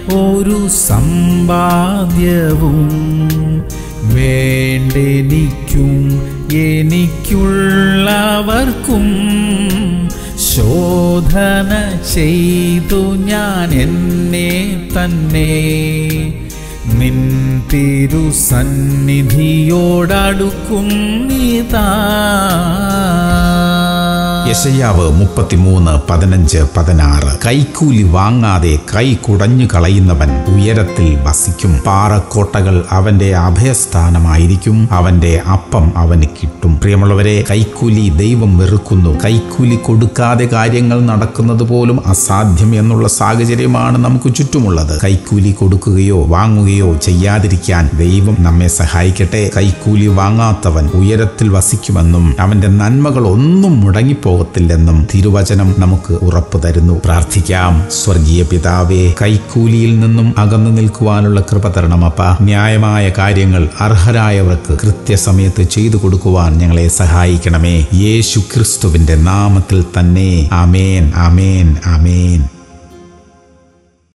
ഒരു സമ്പാദ്യവും വേണ്ടെനിക്കും എനിക്കുള്ളവർക്കും ശോധന ചെയ്തു ഞാൻ എന്നെ തന്നെ നിൻ തിരുസന്നിധിയോടടുക്കുന്നിതാ യശയാവ് മുപ്പത്തിമൂന്ന് പതിനഞ്ച് പതിനാറ് കൈക്കൂലി വാങ്ങാതെ കൈ കുടഞ്ഞു കളയുന്നവൻ ഉയരത്തിൽ വസിക്കും പാറക്കോട്ടകൾ അവന്റെ അഭയസ്ഥാനമായിരിക്കും അവന്റെ അപ്പം അവന് കിട്ടും പ്രിയമുള്ളവരെ കൈക്കൂലി ദൈവം വെറുക്കുന്നു കൈക്കൂലി കൊടുക്കാതെ കാര്യങ്ങൾ നടക്കുന്നത് പോലും അസാധ്യം എന്നുള്ള സാഹചര്യമാണ് നമുക്ക് ചുറ്റുമുള്ളത് കൈക്കൂലി കൊടുക്കുകയോ വാങ്ങുകയോ ചെയ്യാതിരിക്കാൻ ദൈവം നമ്മെ സഹായിക്കട്ടെ കൈക്കൂലി വാങ്ങാത്തവൻ ഉയരത്തിൽ വസിക്കുമെന്നും അവന്റെ നന്മകൾ ഒന്നും മുടങ്ങിപ്പോകത്തില്ലെന്നും തിരുവചനം നമുക്ക് ഉറപ്പു തരുന്നു പ്രാർത്ഥിക്കാം സ്വർഗീയ പിതാവേ കൈക്കൂലിയിൽ നിന്നും അകന്നു നിൽക്കുവാനുള്ള കൃപ തരണമപ്പ ന്യായമായ കാര്യങ്ങൾ അർഹരായവർക്ക് കൃത്യസമയത്ത് ചെയ്തു കൊടുക്കുവാൻ ഞങ്ങളെ സഹായിക്കണമേ യേശു ക്രിസ്തുവിന്റെ നാമത്തിൽ തന്നെ ആമേൻ ആമേൻ ആമേൻ